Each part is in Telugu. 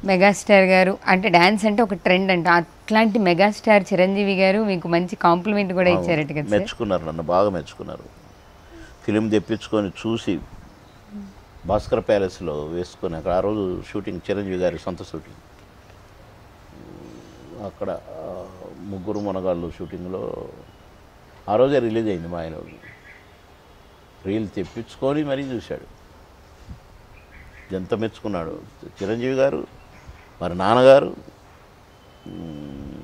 మెగాస్టార్ గారు అంటే డాన్స్ అంటే ఒక ట్రెండ్ అంట అట్లాంటి మెగాస్టార్ చిరంజీవి గారు మీకు మంచి కాంప్లిమెంట్ కూడా ఇచ్చారట కదా సార్ మెచ్చుకున్నారు నన్ను బాగా మెచ్చుకున్నారు ఫిలిం తెప్పించుకొని చూసి భాస్కర్ ప్యాలెస్లో వేసుకొని అక్కడ ఆ రోజు షూటింగ్ చిరంజీవి గారి సొంత షూటింగ్ అక్కడ ఆ, ముగ్గురు మనగాళ్ళు షూటింగ్లో ఆ రోజే రిలీజ్ అయింది మా ఆయన రీల్ తెప్పించుకొని మరీ చూశాడు ఎంత మెచ్చుకున్నాడు చిరంజీవి గారు మరి నాన్నగారు మ్,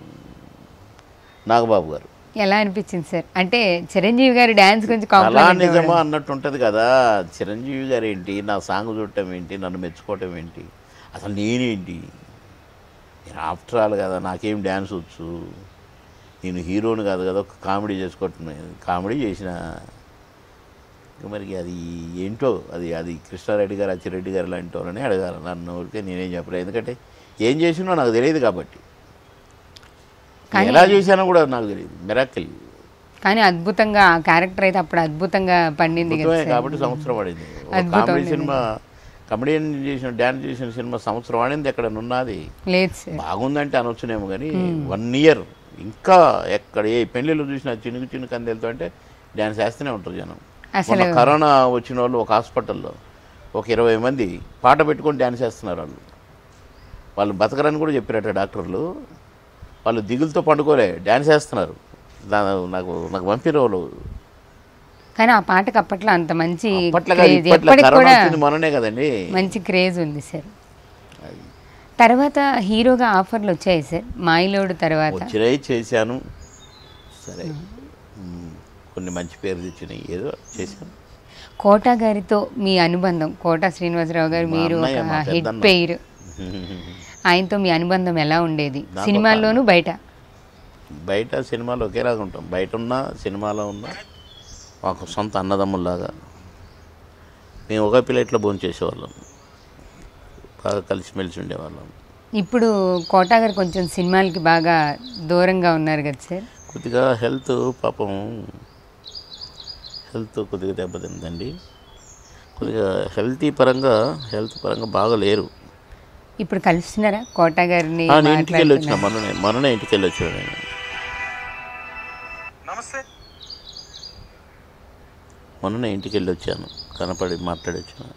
నాగబాబు గారు ఎలా అనిపించింది సార్ అంటే చిరంజీవి గారి డాన్స్ గురించి అలా కాంప్లిమెంట్ నిజమా అన్నట్టు ఉంటుంది కదా చిరంజీవి గారు ఏంటి నా సాంగ్ చూడటం ఏంటి నన్ను మెచ్చుకోవటం ఏంటి అసలు నేనేంటి నేను ఆఫ్టర్ ఆల్ కదా నాకేం డ్యాన్స్ వచ్చు నేను హీరోని కాదు కదా ఒక కామెడీ చేసుకోవటం కామెడీ చేసిన ఇక మరి అది ఏంటో అది అది కృష్ణారెడ్డి గారు అచ్చిరెడ్డి గారు లాంటి వాళ్ళని అడగాలి నన్ను ఊరికే నేనేం చెప్పలేదు ఎందుకంటే ఏం చేసినో నాకు తెలియదు కాబట్టి కానీ- ఎలా చేశానో కూడా నాకు తెలియదు మిరాకిల్ కానీ అద్భుతంగా ఆ క్యారెక్టర్ అయితే అప్పుడు అద్భుతంగా పండింది కదా అద్భుతమే సార్ కాబట్టి సంవత్సరం పడింది ఒక అద్భుతం కామెడీ నిజంగా. సినిమా కమెడియన్ చేసిన డ్యాన్స్ చేసిన సినిమా సంవత్సరం ఆడింది ఎక్కడ ఉన్నది లేదు సార్ బాగుందంటే అనొచ్చునేమో కానీ వన్ ఇయర్ ఇంకా ఎక్కడ ఏ పెళ్ళిళ్ళు చూసినా చినుకు చినుకు అందేళ్తా అంటే డ్యాన్స్ వేస్తూనే ఉంటారు జనం అసలు మొన్న కరోనా వచ్చిన వాళ్ళు ఒక హాస్పిటల్లో ఒక ఇరవై మంది పాట పెట్టుకొని డ్యాన్స్ వేస్తున్నారు వాళ్ళు వాళ్ళు బతకరని కూడా చెప్పారట డాక్టర్లు వాళ్ళు దిగులతో పండుకోలే డ్యాన్స్ వేస్తున్నారు దా- నాకు నాకు పంపిన వాళ్ళు కానీ ఆ పాటకు అప్పట్లో అంత మంచి అప్పట్లో కాదు, క్రేజ్ ఇప్పట్లో ఎప్పటికి కరోనా కూడా వచ్చింది మొన్ననే కదండి మంచి క్రేజ్ ఉంది సార్ తర్వాత హీరోగా ఆఫర్లు వచ్చాయి సార్ మాయిలోడు తర్వాత వచ్చినాయి చేశాను సరే మ్, కొన్ని మంచి పేరు తెచ్చినాయి ఏదో చేశాను కోటా గారితో మీ అనుబంధం కోటా శ్రీనివాసరావు గారు మా మీరు అన్నయ్య, ఒక మా హిట్ పెద్దన్న. పేరు ఆయనతో మీ అనుబంధం ఎలా ఉండేది సినిమాల్లోనూ బయట బయట సినిమాలో ఒకేలాగా ఉంటాం బయట ఉన్నా సినిమాలో ఉన్నా మాకు సొంత అన్నదమ్ముల్లాగా మేము ఒక ప్లేట్లో భోజనం చేసేవాళ్ళం బాగా కలిసిమెలిసి ఉండేవాళ్ళం ఇప్పుడు కోటా గారు కొంచెం సినిమాలకి బాగా దూరంగా ఉన్నారు కదా సార్ కొద్దిగా హెల్త్ పాపం హెల్త్ కొద్దిగా దెబ్బతిందండి కొద్దిగా హెల్తీ పరంగా హెల్త్ పరంగా బాగా లేరు ఇప్పుడు కలుస్తున్నారా కోటా గారిని ఆ, నేను ఇంటికి వెళ్ళి వచ్చిన మాట్లాడుతున్నారా? మొన్ననే మొన్ననే ఇంటికి వెళ్ళి వచ్చాను నేను మొన్ననే ఇంటికి వెళ్ళి వచ్చాను కనపడి మాట్లాడి వచ్చాను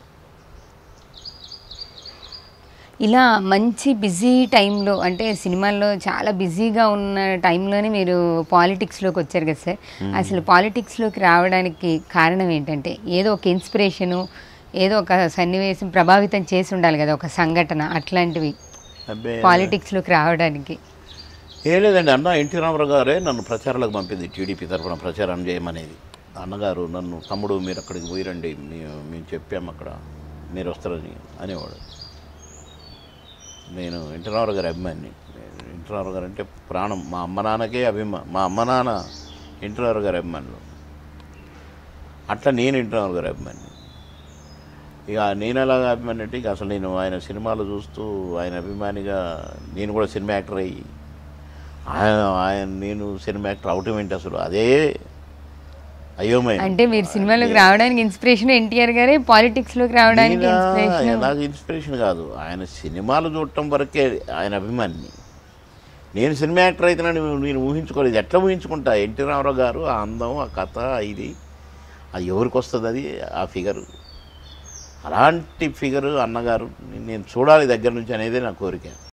ఇలా మంచి బిజీ టైంలో అంటే సినిమాల్లో చాలా బిజీగా ఉన్న టైంలోనే మీరు పాలిటిక్స్లోకి వచ్చారు కదా సార్ అసలు పాలిటిక్స్లోకి రావడానికి కారణం ఏంటంటే ఏదో ఒక ఇన్స్పిరేషను ఏదో ఒక సన్నివేశం ప్రభావితం చేసి ఉండాలి కదా ఒక సంఘటన అట్లాంటివి అబ్బే పాలిటిక్స్లోకి రావడానికి ఏం లేదండి అన్న ఎన్టీ రామారావు గారే నన్ను ప్రచారాలకు పంపింది టీడీపీ తరఫున ప్రచారం చేయమనేది అన్నగారు నన్ను తమ్ముడు మీరు అక్కడికి పోయిరండి మేము మేము చెప్పాము అక్కడ మీరు వస్తారని అనేవాడు నేను ఎన్టీ రామారావు గారి అభిమాని ఎన్టీ రామారావు గారు అంటే ప్రాణం మా అమ్మ నాన్నకే అభిమా మా అమ్మ నాన్న ఎన్టీ రామారావు గారి అభిమానులు అట్లా నేను ఎన్టీ రామారావు గారి అభిమాని ఇక నేను ఎలాగ అభిమాని అంటే ఇక అసలు నేను ఆయన సినిమాలు చూస్తూ ఆయన అభిమానిగా నేను కూడా సినిమా యాక్టర్ అయ్యి ఆయన ఆయన నేను సినిమా యాక్టర్ అవటం ఏంటి అసలు అదే అయోమయం అంటే మీరు సినిమాలోకి రావడానికి ఇన్స్పిరేషన్ ఎన్టీఆర్ గారే పాలిటిక్స్లోకి రావడానికి నేనా? ఇన్స్పిరేషన్ నాకు ఇన్స్పిరేషన్ కాదు ఆయన సినిమాలు చూడటం వరకే ఆయన అభిమాని నేను సినిమా యాక్టర్ అయితే నేను ఊహించుకోలేదు ఎట్లా ఊహించుకుంటా ఎన్టీ రామారావు గారు ఆ అందం ఆ కథ ఇది అది ఎవరికి వస్తుంది అది ఆ ఫిగరు అలాంటి ఫిగరు అన్నగారు నేను చూడాలి దగ్గర నుంచి అనేది నా కోరిక